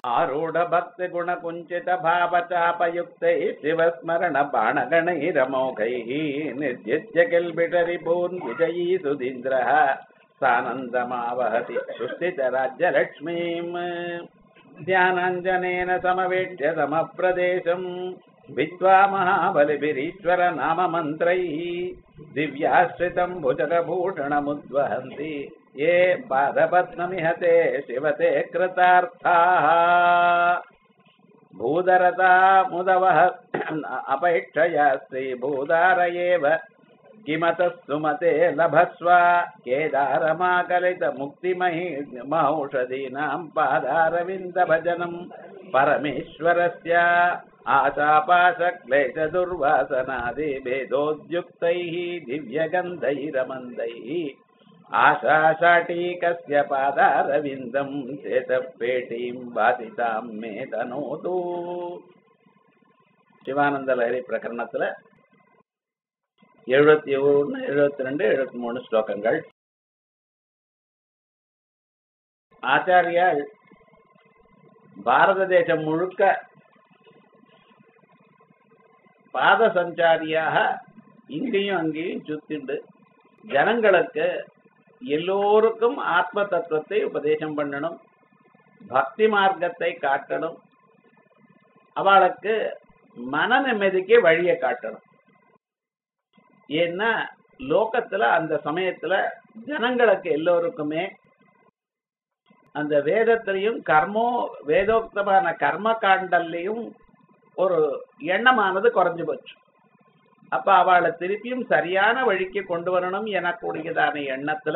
ఆరూఢ భక్తి గుణ కుంచిత భావచాపయుక్తై శివస్మరణ బాణగణైరమోఘై నిర్జిత్య కిల్బిటరిపూన్ విజయీ సుధీంద్ర సానందమావహతి సుస్థిత రాజ్యలక్ష్మీం ధ్యానాంజనేన సమవేక్ష్య సమప్రదేశం విద్వా మహాబలిభిరీశ్వర నామ మంత్రై దివ్యాశ్రితం భుజగభూషణముద్వహంతి ఏ పాదపద్మమిహతే శివతే కృతార్థాः భూధరతా ముదవः అపేక్షయా శ్రీభూదార ఏవ किमतः सुमते लभस्व केदारमाकलित मुक्तिमहि महौषधीनाम् पादारविन्दभजनम् परमेश्वरस्य आशापाशक्लेशदुर्वासनादिभेदोद्युक्तैः दिव्यगन्धैरमन्दैः आशाशाटीकस्य पादारविन्दम् चेतपेटीम् बाधिताम् मे तनोतु சிவானந்தலஹரி பிரகரணத்துல எழுபத்தி ஒன்று எழுபத்தி ரெண்டு எழுபத்தி மூணு ஸ்லோகங்கள் ஆச்சாரியால் பாரத தேசம் முழுக்க பாத சஞ்சாரியாக இங்கேயும் அங்கேயும் சுத்திண்டு ஜனங்களுக்கு எல்லோருக்கும் ஆத்ம தத்துவத்தை உபதேசம் பண்ணணும் பக்தி மார்க்கத்தை காட்டணும் அவளுக்கு மன நிம்மதிக்கு வழியை காட்டணும் ஏன்னா லோகத்துல அந்த சமயத்துல ஜனங்களுக்கு எல்லோருக்குமே அந்த வேதத்திலையும் கர்மோ வேதோக்தமான கர்ம காண்டல்லையும் ஒரு எண்ணமானது குறைஞ்சு போச்சு அப்ப அவளை திருப்பியும் சரியான வழிக்கு கொண்டு வரணும் எனக்கூடியதான எண்ணத்துல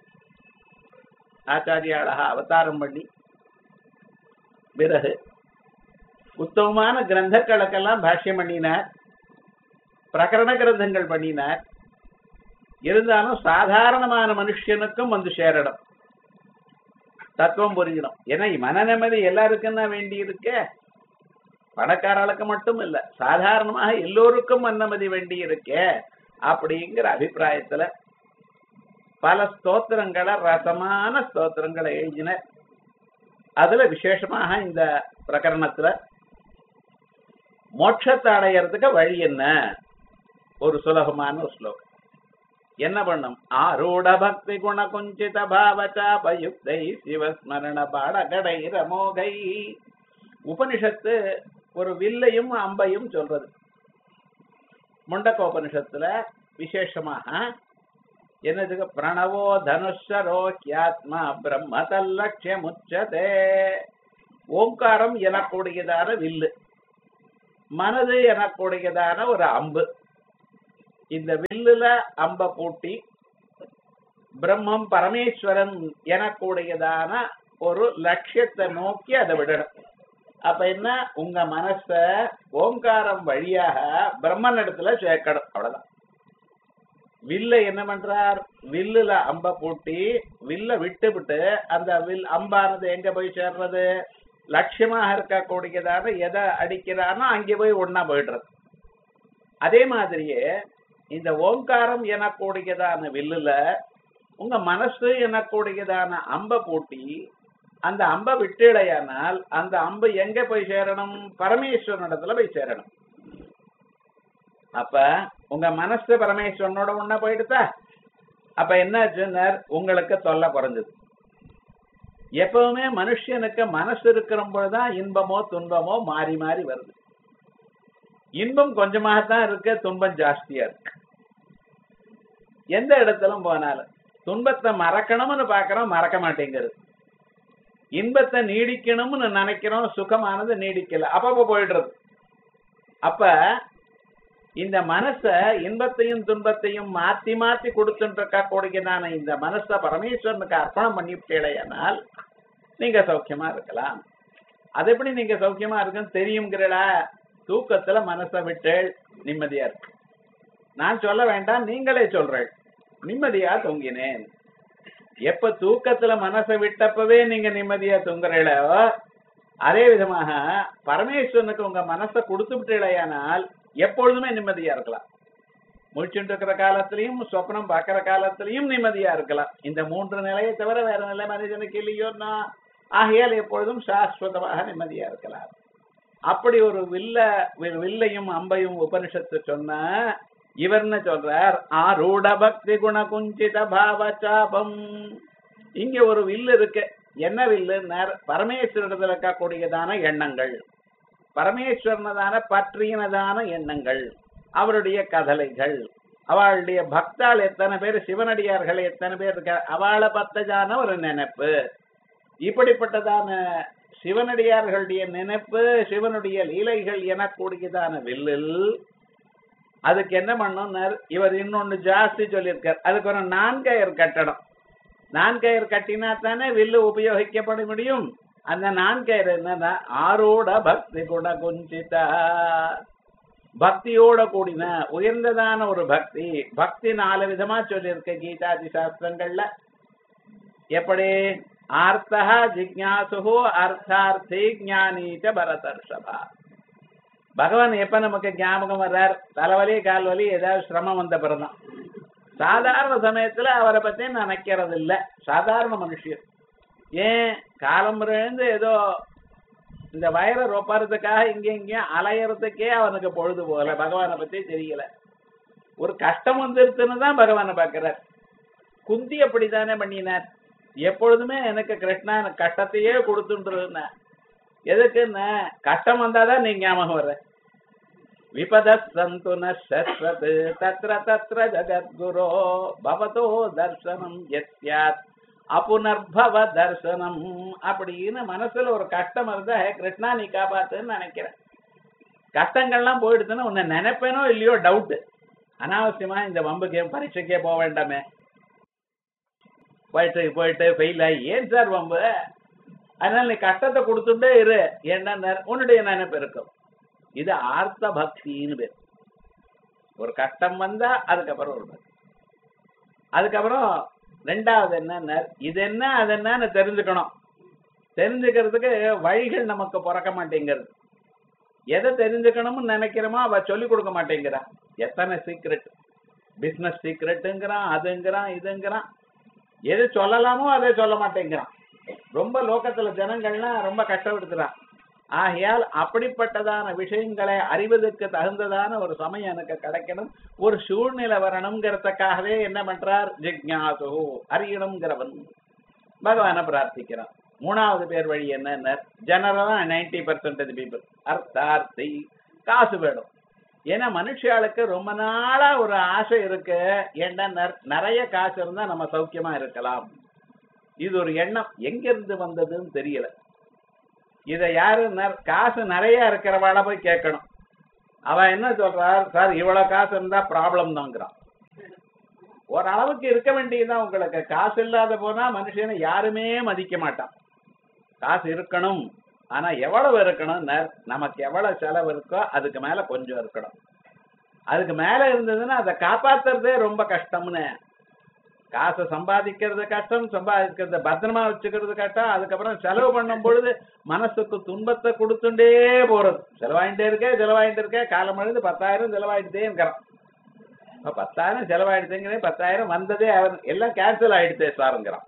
ஆச்சாரியாளாக அவதாரம் பண்ணி பிறகு உத்தமமான கிரந்தங்களுக்கெல்லாம் பாஷ்யம் பண்ணினார் பிரகரண கிரந்தங்கள் பண்ணினார் இருந்தாலும் சாதாரணமான மனுஷனுக்கும் வந்து சேரணும் தத்துவம் புரியணும் ஏன்னா மன நிம்மதி எல்லாருக்கும் தான் வேண்டி இருக்க பணக்காரர்களுக்கு மட்டும் இல்ல சாதாரணமாக எல்லோருக்கும் மன்னமதி வேண்டி இருக்க அப்படிங்கிற அபிப்பிராயத்துல பல ஸ்தோத்திரங்களை ரசமான ஸ்தோத்திரங்களை எழுதின அதுல விசேஷமாக இந்த பிரகரணத்துல மோட்சத்தை அடையறதுக்கு வழி என்ன ஒரு சுலபமான ஒரு ஸ்லோகம் என்ன பண்ணும் ஆரூட பக்தி குண குஞ்சித பாவச்சாபயுக்தை சிவஸ்மரண பாடகடை ரமோகை உபனிஷத்து ஒரு வில்லையும் அம்பையும் சொல்றது முண்டக்கோபனிஷத்துல விசேஷமாக என்னதுக்கு பிரணவோ தனுஷரோ கியாத்மா பிரம்ம தல்லட்சியம் உச்சதே ஓங்காரம் எனக்கூடியதான வில்லு மனது எனக்கூடியதான ஒரு அம்பு இந்த வில்லுல அம்ப பூட்டி பிரம்மம் பரமேஸ்வரன் எனக்கூடியதான ஒரு லட்சியத்தை நோக்கி அதை விடணும் அப்ப என்ன உங்க மனச ஓங்காரம் வழியாக பிரம்மன் இடத்துல சேர்க்கணும் அவ்வளவுதான் வில்ல என்ன பண்றார் வில்லுல அம்ப பூட்டி வில்ல விட்டு விட்டு அந்த வில் அம்பானது எங்க போய் சேர்றது லட்சியமாக இருக்கக்கூடியதான எதை அடிக்கிறானோ அங்கே போய் ஒன்னா போயிடுறது அதே மாதிரியே இந்த ஓங்காரம் எனக்கூடியதான வில்லுல உங்க மனசு எனக்கூடியதான அம்ப பூட்டி அந்த அம்ப விட்டுடையானால் அந்த அம்பு எங்க போய் சேரணும் பரமேஸ்வரனிடத்துல போய் சேரணும் அப்ப உங்க மனசு பரமேஸ்வரனோட ஒன்னா போயிடுதா அப்ப என்னாச்சுன்னார் உங்களுக்கு தொல்லை குறைஞ்சது எப்பவுமே மனுஷனுக்கு மனசு இருக்கிற பொழுதுதான் இன்பமோ துன்பமோ மாறி மாறி வருது இன்பம் கொஞ்சமாகத்தான் இருக்கு துன்பம் ஜாஸ்தியா இருக்கு எந்த இடத்திலும் போனாலும் துன்பத்தை மறக்கணும்னு பாக்குறோம் மறக்க மாட்டேங்கிறது இன்பத்தை நீடிக்கணும்னு நினைக்கிறோம் சுகமானது நீடிக்கல அப்பப்ப போயிடுறது அப்ப இந்த மனச இன்பத்தையும் துன்பத்தையும் மாத்தி மாத்தி கொடுத்துட்டு இருக்க கூடியதான இந்த மனச பரமேஸ்வரனுக்கு அர்ப்பணம் பண்ணிவிட்டேனால் நீங்க சௌக்கியமா இருக்கலாம் அது எப்படி நீங்க சௌக்கியமா இருக்குன்னு தெரியுங்கிறடா தூக்கத்துல மனசை விட்டு நிம்மதியா இருக்கு நான் சொல்ல வேண்டாம் நீங்களே சொல்றேன் நிம்மதியா தூங்கினேன் எப்ப தூக்கத்துல மனசை விட்டப்பவே நீங்க நிம்மதியா தூங்குறீங்களோ அதே விதமாக பரமேஸ்வரனுக்கு உங்க மனசை கொடுத்து விட்டீழையானால் எப்பொழுதுமே நிம்மதியா இருக்கலாம் முழிச்சுட்டு இருக்கிற காலத்திலையும் சொப்னம் பார்க்கிற காலத்திலையும் நிம்மதியா இருக்கலாம் இந்த மூன்று நிலையை தவிர வேற நிலை மனிதனுக்கு இல்லையோன்னா ஆகையால் எப்பொழுதும் சாஸ்வதமாக நிம்மதியா இருக்கலாம் அப்படி ஒரு வில்ல வில்- வில்லையும் அம்பையும் உபனிஷத்து சொன்ன இவர்னு சொல்றார் ஆரூட பக்தி குண குஞ்சித பாவ சாபம் இங்க ஒரு வில்லு இருக்கு என்ன வில்லுன்னார் பரமேஸ்வரத்தில் இருக்கக்கூடியதான எண்ணங்கள் பரமேஸ்வரனதான பற்றினதான எண்ணங்கள் அவருடைய கதலைகள் அவளுடைய பக்தாள் எத்தனை பேர் சிவனடியார்கள் எத்தனை பேர் இருக்க அவளை பத்ததான ஒரு நினைப்பு இப்படிப்பட்டதான சிவனடியார்களுடைய நினைப்பு சிவனுடைய லீலைகள் எனக்கூடியதான வில்லில் அதுக்கு என்ன பண்ணணும்னார் இவர் இன்னொன்னு ஜாஸ்தி சொல்லியிருக்கார் அதுக்கு ஒரு நான்கயர் கட்டடம் நான்கயர் கட்டினா தானே வில்லு உபயோகிக்கப்பட முடியும் அந்த நான்கயர் என்னன்னா ஆரோட பக்தி குண குஞ்சிதா பக்தியோட கூடின உயர்ந்ததான ஒரு பக்தி பக்தி நாலு விதமா சொல்லியிருக்க கீதாதி சாஸ்திரங்கள்ல எப்படி ஆர்த்தா ஜிக்ஞாசு அர்த்தார்த்தி ஞானீச்ச பரதர்ஷபா பகவான் எப்ப நமக்கு ஞாபகம் வர்றார் தலைவலி கால்வலி ஏதாவது சிரமம் வந்த பிறதான் சாதாரண சமயத்துல அவரை பத்தி நினைக்கிறது இல்ல சாதாரண மனுஷன் ஏன் காலம் இருந்து ஏதோ இந்த வயரை ரொப்பறதுக்காக இங்க இங்கேயும் அலையறதுக்கே அவனுக்கு பொழுது போகல பகவானை பத்தி தெரியல ஒரு கஷ்டம் வந்துருச்சுன்னு தான் பகவானை பார்க்கிறார் குந்தி அப்படித்தானே பண்ணினார் எப்பொழுதுமே எனக்கு கிருஷ்ணா எனக்கு கஷ்டத்தையே கொடுத்துட்டு எதுக்குன்னு கஷ்டம் வந்தாதான் நீ ஞாபகம் வர்ற விபத சந்து நஸ்வத் தத்ர தத்ர ஜகத்குரோ பவதோ தர்சனம் எத்யாத் அப்புனர்பவ தர்சனம் அப்படின்னு மனசுல ஒரு கஷ்டம் இருந்தா "ஹே, கிருஷ்ணா நீ காப்பாத்துன்னு நினைக்கிறேன் கஷ்டங்கள்லாம் போயிடுதுன்னு உன்னை நினைப்பேனோ இல்லையோ டவுட் அனாவசியமா இந்த வம்புக்கே பரீட்சைக்கே போக வேண்டாமே போயிட்டு போயிட்டு ஃபெயில் ஆகி ஏன் சார் வம்பு அதனால நீ கஷ்டத்தை கொடுத்துட்டே இரு என்ன உன்னுடைய நினைப்பு இருக்கும் இது ஆர்த்த பக்தின்னு பேர் ஒரு கஷ்டம் வந்தா அதுக்கப்புறம் ஒரு பக்தி அதுக்கப்புறம் ரெண்டாவது என்னன்னா இது என்ன அது என்னன்னு தெரிஞ்சுக்கணும் தெரிஞ்சுக்கிறதுக்கு வழிகள் நமக்கு பிறக்க மாட்டேங்கிறது எதை தெரிஞ்சுக்கணும்னு நினைக்கிறோமோ அவ சொல்லி கொடுக்க மாட்டேங்கிறா எத்தனை சீக்ரெட் பிசினஸ் சீக்ரெட்டுங்கிறான் அதுங்கிறான் இதுங்கிறான் எது சொல்லலாமோ அதை சொல்ல மாட்டேங்கிறான் ரொம்ப லோகத்துல ஜனங்கள்லாம் ரொம்ப கஷ்டப்படுத்துறான் ஆகையால் அப்படிப்பட்டதான விஷயங்களை அறிவதற்கு தகுந்ததான ஒரு சமயம் எனக்கு கிடைக்கணும் ஒரு சூழ்நிலை வரணுங்கிறதுக்காகவே என்ன பண்றார் ஜிக்ஞாசு அறியணுங்கிறவன் பகவானை பிரார்த்திக்கிறான் மூணாவது பேர் வழி என்ன ஜெனரலா நைன்டி பர்சன்டேஜ் பீப்புள் அர்த்தார்த்தி காசு வேணும் ஏன்னா மனுஷாளுக்கு ரொம்ப நாளா ஒரு ஆசை இருக்கு ஏன்னா நெற- நிறைய காசு இருந்தா நம்ம சௌக்கியமா இருக்கலாம் இது ஒரு எண்ணம் எங்கிருந்து வந்ததுன்னு தெரியல இத யாரு நெற- காசு நிறைய இருக்கிறவாள போய் கேட்கணும் அவ என்ன சொல்றார் சார் இவ்வளவு காசு இருந்தா ப்ராப்ளம் தாங்கிறான் ஒரு அளவுக்கு இருக்க வேண்டியதுதான் உங்களுக்கு காசு இல்லாத போனா மனுஷனை யாருமே மதிக்க மாட்டான் காசு இருக்கணும் ஆனா எவ்வளவு இருக்கணும் நமக்கு எவ்வளவு செலவு இருக்கோ அதுக்கு மேல கொஞ்சம் இருக்கணும் அதுக்கு மேல இருந்ததுன்னா அதை காப்பாத்துறதே ரொம்ப கஷ்டம்னு காசை சம்பாதிக்கிறது கஷ்டம் சம்பாதிக்கிறது பத்திரமா வச்சுக்கிறது கஷ்டம் அதுக்கப்புறம் செலவு பண்ணும் பொழுது மனசுக்கு துன்பத்தை கொடுத்துட்டே போறது செலவாயிட்டே இருக்கே செலவாயிட்டு இருக்கே காலம் எழுந்து பத்தாயிரம் செலவாயிட்டே இருக்கிறான் இப்ப பத்தாயிரம் செலவாயிடுதுங்கிறே பத்தாயிரம் வந்ததே அவன் எல்லாம் கேன்சல் ஆயிடுதே சாருங்கிறான்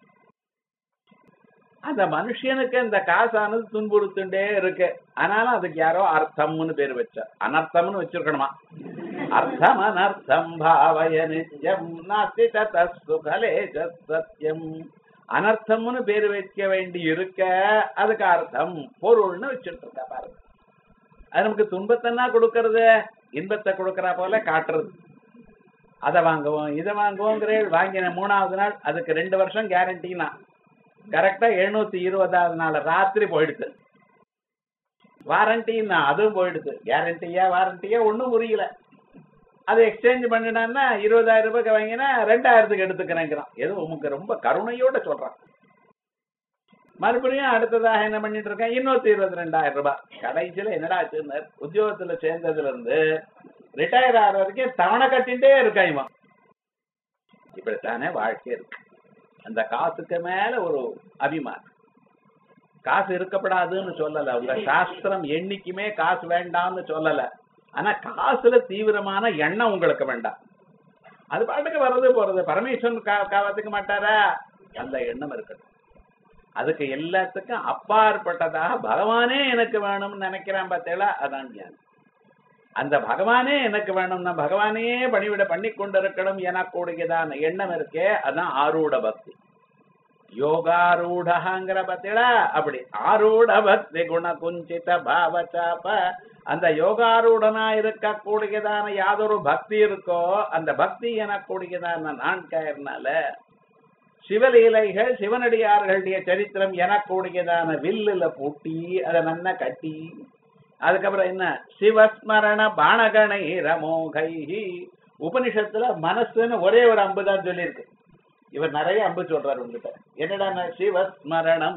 அந்த மனுஷனுக்கு இந்த காசானது துன்புறுத்துட்டே இருக்கு ஆனாலும் அதுக்கு யாரோ அர்த்தம்னு பேர் வச்சா அனர்த்தம்னு வச்சிருக்கணுமா அர்த்தம் அனர்த்தம் பாவய நித்யம் நாஸ்தி தசுகலே சத்தியம் அனர்த்தம்னு பேர் வைக்க வேண்டி இருக்க அதுக்கு அர்த்தம் பொருள்னு வச்சுட்டு இருக்கா பாருங்க அது நமக்கு துன்பத்தைன்னா கொடுக்கறது இன்பத்தை கொடுக்கறா போல காட்டுறது அதை வாங்குவோம் இதை வாங்குவோங்கிற வாங்கின மூணாவது நாள் அதுக்கு ரெண்டு வருஷம் கேரண்டினா கரெக்டா எழுநூத்தி இருபதாவது நாள் ராத்திரி போயிடுது வாரண்டின்னா அதுவும் போயிடுது கேரண்டியா வாரண்டியா ஒண்ணும் புரியல அதை எக்ஸ்சேஞ்ச் பண்ணினான்னா இருபதாயிரம் ரூபாய்க்கு வாங்கினா ரெண்டாயிரத்துக்கு எடுத்துக்கிறேங்கிறான் ஏதோ உமக்கு ரொம்ப கருணையோட சொல்றான் மறுபடியும் அடுத்ததாக என்ன பண்ணிட்டு இருக்கேன் இன்னொருத்தி இருபத்தி ரெண்டாயிரம் ரூபாய் கடைசியில என்னடா ஆச்சுன்னு உத்தியோகத்துல சேர்ந்ததுல இருந்து ரிட்டையர் ஆகிற வரைக்கும் தவணை கட்டிகிட்டே இருக்கான் இவன் இப்படித்தானே வாழ்க்கை இருக்கு அந்த காசுக்கு மேல ஒரு அபிமானம் காசு இருக்கப்படாதுன்னு சொல்லல உங்க சாஸ்திரம் என்னைக்குமே காசு வேண்டாம்னு சொல்லல ஆனா காசுல தீவிரமான எண்ணம் உங்களுக்கு வேண்டாம் அது பாட்டுக்கு வர்றது போறது பரமேஸ்வரன் கா- காப்பாத்துக்க மாட்டாரா அந்த எண்ணம் இருக்கட்டும் அதுக்கு எல்லாத்துக்கும் அப்பாற்பட்டதாக பகவானே எனக்கு வேணும்னு நினைக்கிறான் பார்த்தேளா அதான் ஞானம் அந்த பகவானே எனக்கு வேணும்னா பகவானையே பணிவிட பண்ணி கொண்டிருக்கணும் எனக்கூடியதான எண்ணம் இருக்கே அதான் ஆரூட பக்தி யோகாரூடங்கிற பத்திலா அப்படி ஆரூட பக்தி குண குஞ்சித பாவச்சாப்ப அந்த யோகாரூடனா இருக்கக்கூடியதான யாதொரு பக்தி இருக்கோ அந்த பக்தி எனக்கூடியதான நான்காயிரனால சிவலீலைகள் சிவனடியார்களுடைய சரித்திரம் எனக்கூடியதான வில்லுல பூட்டி அதை நன்னா கட்டி அதுக்கப்புறம் என்ன சிவஸ்மரண பாணகணை ரமோகை உபனிஷத்துல மனசுன்னு ஒரே ஒரு அம்பு தான் சொல்லியிருக்கு இவர் நிறைய அம்பு சொல்றாரு உங்ககிட்ட என்னடா சிவஸ்மரணம்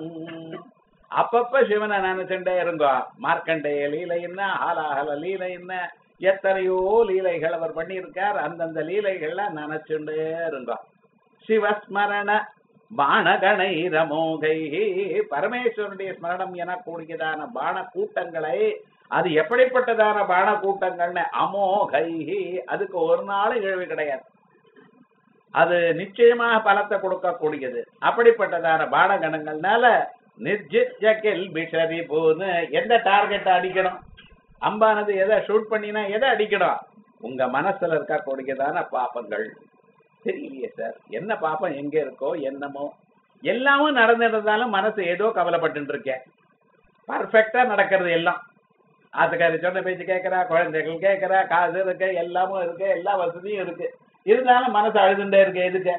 அப்பப்ப சிவனை நினைச்சுட்டே இருங்கோ மார்க்கண்டேய லீலை என்ன ஆலாகல லீலை என்ன எத்தனையோ லீலைகள் அவர் பண்ணியிருக்கார் அந்தந்த லீலைகள்ல நினைச்சுட்டே இருங்கோ சிவஸ்மரண பாணகணை ரமோகை பரமேஸ்வரனுடைய ஸ்மரணம் எனக்கூடியதான பான கூட்டங்களை அது எப்படிப்பட்டதான பான கூட்டங்கள்னு அமோகை அதுக்கு ஒரு நாள் இழிவு கிடையாது அது நிச்சயமாக பலத்தை கொடுக்கக்கூடியது அப்படிப்பட்டதான பானகணங்கள்னால நிர்ஜித்ய கெல்பிஷரி போன்னு எந்த டார்கெட் அடிக்கணும் அம்பானது எதை ஷூட் பண்ணினா எதை அடிக்கணும் உங்க மனசுல இருக்கக்கூடியதான பாப்பங்கள் தெரியலையே சார் என்ன பாப்பம் எங்க இருக்கோ என்னமோ எல்லாமும் நடந்துருந்தாலும் மனசு ஏதோ கவலைப்பட்டு இருக்கேன் பர்ஃபெக்டா நடக்கிறது எல்லாம் ஆத்துக்காரி சொன்ன பேச்சு கேட்கறா குழந்தைகள் கேட்கறா காசு இருக்கு எல்லாமும் இருக்கு எல்லா வசதியும் இருக்கு இருந்தாலும் மனசு அழுதுண்டே இருக்கு எதுக்கு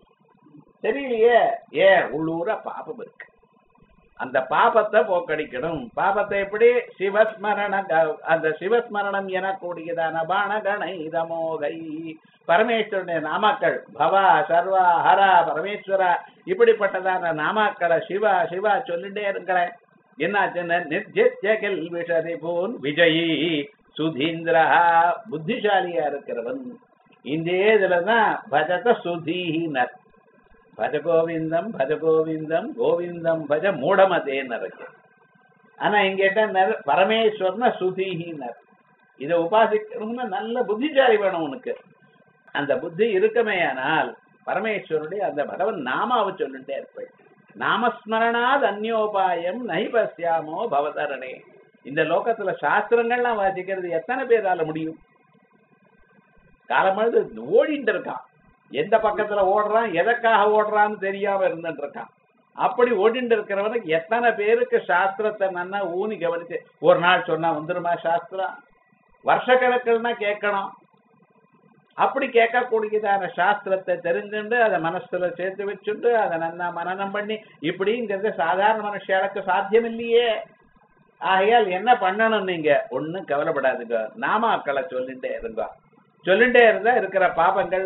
தெரியலையே ஏன் உள்ளூர பாபம் இருக்கு அந்த பாபத்தை போக்கடிக்கணும் பாபத்தை எப்படி சிவஸ்மரண அந்த சிவஸ்மரணம் எனக்கூடியதான பானகணை இதமோகை பரமேஸ்வரனுடைய நாமாக்கள் பவா சர்வா ஹரா பரமேஸ்வரா இப்படிப்பட்டதான நாமாக்களை சிவா சிவா சொல்லிட்டே இருக்கிறேன் என்னாச்சுன்னு நிர்ஜித்ய கெல்விஷதி போன் விஜயி சுதீந்திரா புத்திசாலியா இருக்கிறவன் இந்த இதுலதான் பஜத சுதீனர் பஜ கோவிந்தம் பஜ கோவிந்தம் கோவிந்தம் பஜ மூடமதேன்னு இருக்கு ஆனா இங்க என்ன பரமேஸ்வரன சுதீனர் இதை உபாசிக்கணும்னா நல்ல புத்திசாலி வேணும் உனக்கு அந்த புத்தி இருக்குமேயானால் பரமேஸ்வருடைய அந்த பகவன் நாமாவை சொல்லிட்டே இருப்பேன் நாமஸ்மரணாத் அந்யோபாயம் நைபஸ்யாமோ பவதரணே இந்த லோகத்துல சாஸ்திரங்கள்லாம் வாசிக்கிறது எத்தனை பேரால முடியும் காலமழுது ஓடிட்டு இருக்கான் எந்த பக்கத்துல ஓடுறான் எதற்காக ஓடுறான்னு தெரியாம இருந்துட்டு இருக்கான் அப்படி ஓடிட்டு இருக்கிறவனுக்கு எத்தனை பேருக்கு சாஸ்திரத்தை நன்னா ஊனி கவனிச்சு ஒரு நாள் சொன்னா வந்துருமா சாஸ்திரம் வருஷக்கணக்கில்னா கேட்கணும் அப்படி கேட்கக்கூடியதான சாஸ்திரத்தை தெரிஞ்சுண்டு அதை மனசுல சேர்த்து வச்சுண்டு அதை நன்னா மனநம் பண்ணி இப்படிங்கிறது சாதாரண மனுஷாளுக்கு சாத்தியம் இல்லையே ஆகையால் என்ன பண்ணணும் நீங்க ஒன்னும் கவலைப்படாதுங்க நாமாக்களை சொல்லிட்டே இருங்க சொல்லிட்டே இருந்தா இருக்கிற பாபங்கள்